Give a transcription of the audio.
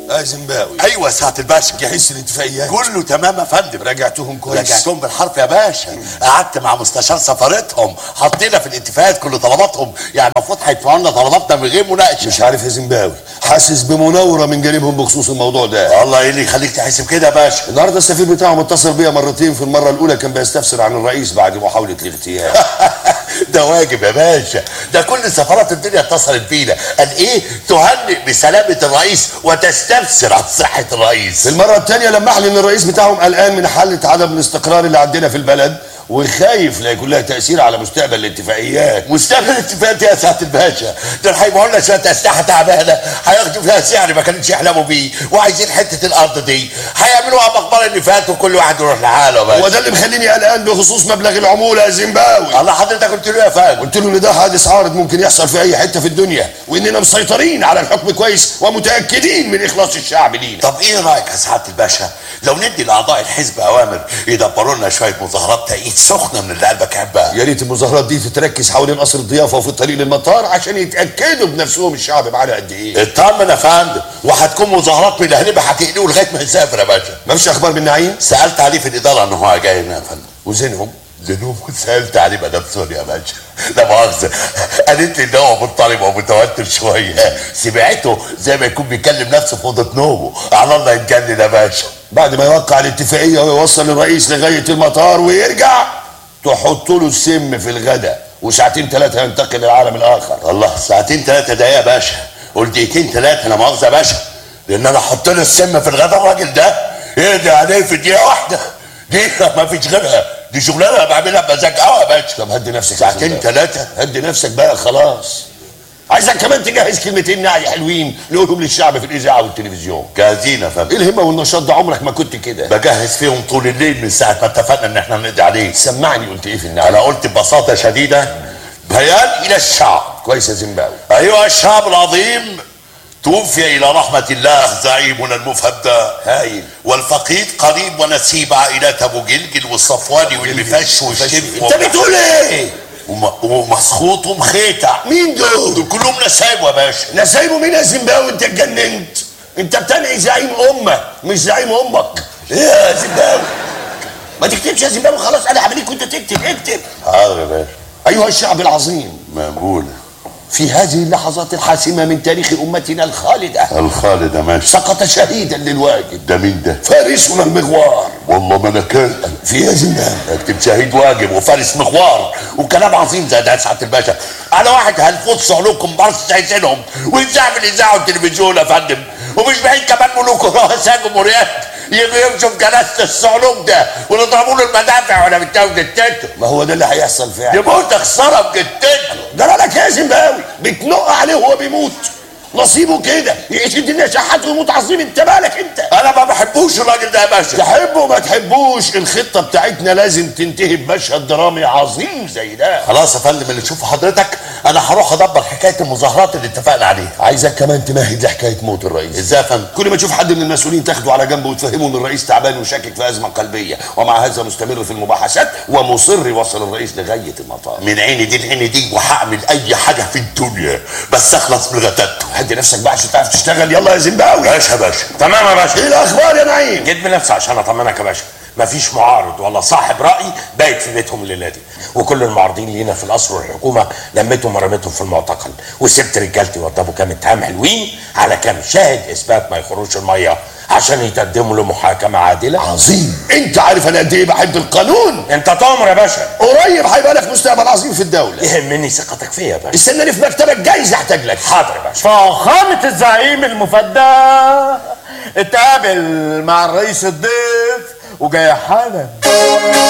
اه زيمباوي ايوه ساعه الباشا جهزت الاتفاقيات كله تمام يا فندم راجعتهم كويس رجعتهم بالحرف يا باشا قعدت مع مستشار سفارتهم حطينا في الاتفاقات كل طلباتهم يعني المفروض هيدفعوا لنا طلباتنا من غير مناقشه مش عارف يا زيمباوي حاسس بمناوره من جانبهم بخصوص الموضوع ده الله ايه اللي يخليك تحسب كده يا باشا النهارده السفير بتاعهم اتصل بيا مرتين في المره الاولى كان بيستفسر عن الرئيس بعد محاوله الاغتيال ده واجب يا باشا ده كل سفارات الدنيا اتصلت بينا قال ايه تهنئ بسلامه الرئيس وتستفسر عن صحه الرئيس المره الثانيه لمح لي ان الرئيس بتاعهم قلقان من حاله عدم الاستقرار اللي عندنا في البلد وخايف لا يكون لها تاثير على مستقبل الاتفاقيات مستقبل الاتفاقات يا سعاده الباشا دول هيبيعوا لنا شويه اسلحه تعبانه هياخدوا فيها سعر ما كانوش يحلموا بيه وعايزين حته الارض دي هيعملوها مقبره اللي فات وكل واحد يروح لحاله هو باشا ده اللي مخليني قلقان بخصوص مبلغ العموله يا زيمباوي الله حضرتك قلت له يا فندم قلت له ان ده حادث عارض ممكن يحصل في اي حته في الدنيا واننا مسيطرين على الحكم كويس ومتاكدين من اخلاص الشعب لينا طب ايه رايك يا سعاده الباشا لو ندي لاعضاء الحزب اوامر يدبروا لنا شويه مظاهرات تأييد سخنه من اللي قلبك يحبها يا ريت المظاهرات دي تتركز حوالين قصر الضيافه وفي الطريق للمطار عشان يتاكدوا بنفسهم الشعب معانا قد ايه اطمن يا فندم وهتكون مظاهرات من اهلنا هتقلقوا لغايه ما يسافر يا باشا مفيش اخبار من نعيم سالت عليه في الاداره ان هو جاي هنا يا فندم وزينهم زنوب سالت عليه مدام سوريا يا باشا لا مؤاخذه قالت لي ان هو مضطرب ومتوتر شويه سمعته زي ما يكون بيكلم نفسه في اوضه نومه على الله يتجنن يا باشا بعد ما يوقع الاتفاقيه ويوصل الرئيس لغايه المطار ويرجع تحط له السم في الغداء وساعتين ثلاثه ينتقل للعالم الاخر الله ساعتين ثلاثه دقايق يا باشا قول دقيقتين ثلاثه لا مؤاخذه يا باشا لان انا احط له السم في الغداء الراجل ده يقضي عليه في دقيقه واحده دقيقه ما فيش غيرها دي شغلانه بعملها بمزاج قوي يا باشا طب هدي نفسك يا ساعتين زيمباوي. ثلاثه هدي نفسك بقى خلاص عايزك كمان تجهز كلمتين نعي حلوين نقولهم للشعب في الاذاعه والتلفزيون جاهزين يا فندم ايه الهمه والنشاط ده عمرك ما كنت كده بجهز فيهم طول الليل من ساعه ما اتفقنا ان احنا نقضي عليه سمعني قلت ايه في النعي انا قلت ببساطه شديده بيان الى الشعب كويس يا زيمباوي ايها الشعب العظيم توفي الى رحمه الله زعيمنا المفدى هايل والفقيد قريب ونسيب عائلات ابو جلجل والصفواني والمفش والشرف انت بتقول ايه وم- ومسخوط ومخيتع مين دول دول كلهم نسايب يا باشا نسايبه مين يا زيمباوي انت اتجننت انت بتنعي زعيم امه مش زعيم امك ايه يا زيمباوي ما تكتبش يا زيمباوي خلاص انا هعمليك وانت تكتب اكتب حاضر يا باشا ايها الشعب العظيم مقبول في هذه اللحظات الحاسمه من تاريخ امتنا الخالده الخالد يا ماشي سقط شهيدا للواجب ده مين ده فارسنا المغوار والله ما انا كان في يا زيمباوي اكتب شهيد واجب وفارس مغوار وكلام عظيم زي ده يا سعاده الباشا انا واحد هنفوت صعلوكم برص عايزينهم ويذاع في الاذاعه والتلفزيون يا فندم ومش بعيد كمان ملوك ورؤساء جمهوريات يجوا يمشوا في جنازه الصعلوك ده ونضربوا له المدافع ولا بتاعه جتته ما هو ده اللي هيحصل فعلا يموت خساره بجتته ده لك يا زيمباوي بتنق عليه وهو بيموت نصيبه كده يعيش الدنيا شحات ويموت عظيم انت مالك انت انا ما بحبوش الراجل ده يا باشا تحبه ما تحبوش الخطه بتاعتنا لازم تنتهي بمشهد درامي عظيم زي ده خلاص يا فندم اللي تشوفه حضرتك انا هروح ادبر حكايه المظاهرات اللي اتفقنا عليها عايزك كمان تمهد لحكايه موت الرئيس ازاي يا فندم كل ما تشوف حد من المسؤولين تاخده على جنب وتفهمه ان الرئيس تعبان وشاكك في ازمه قلبيه ومع هذا مستمر في المباحثات ومصر يوصل الرئيس لغايه المطار من عيني دي لعيني دي وهعمل اي حاجه في الدنيا بس اخلص من غتاته هدي نفسك بقى عشان تعرف تشتغل يلا يا زيمباوي باشا باشا تمام يا باشا ايه الاخبار يا نعيم جيت بنفسي عشان اطمنك يا باشا مفيش معارض ولا صاحب راي بايت في بيتهم الليله دي وكل المعارضين لينا في القصر والحكومه لميتهم ورميتهم في المعتقل وسبت رجالتي وضبوا كام اتهام حلوين على كام شاهد اثبات ما يخرجش الميه عشان يتقدموا لمحاكمه عادله عظيم انت عارف انا قد ايه بحب القانون انت تؤمر يا باشا قريب هيبقى لك مستقبل عظيم في الدوله يهمني ثقتك فيا يا باشا استناني في مكتبك جايز احتاج لك حاضر يا باشا فخامة الزعيم المفدى اتقابل مع الرئيس الضيف وجاي حالا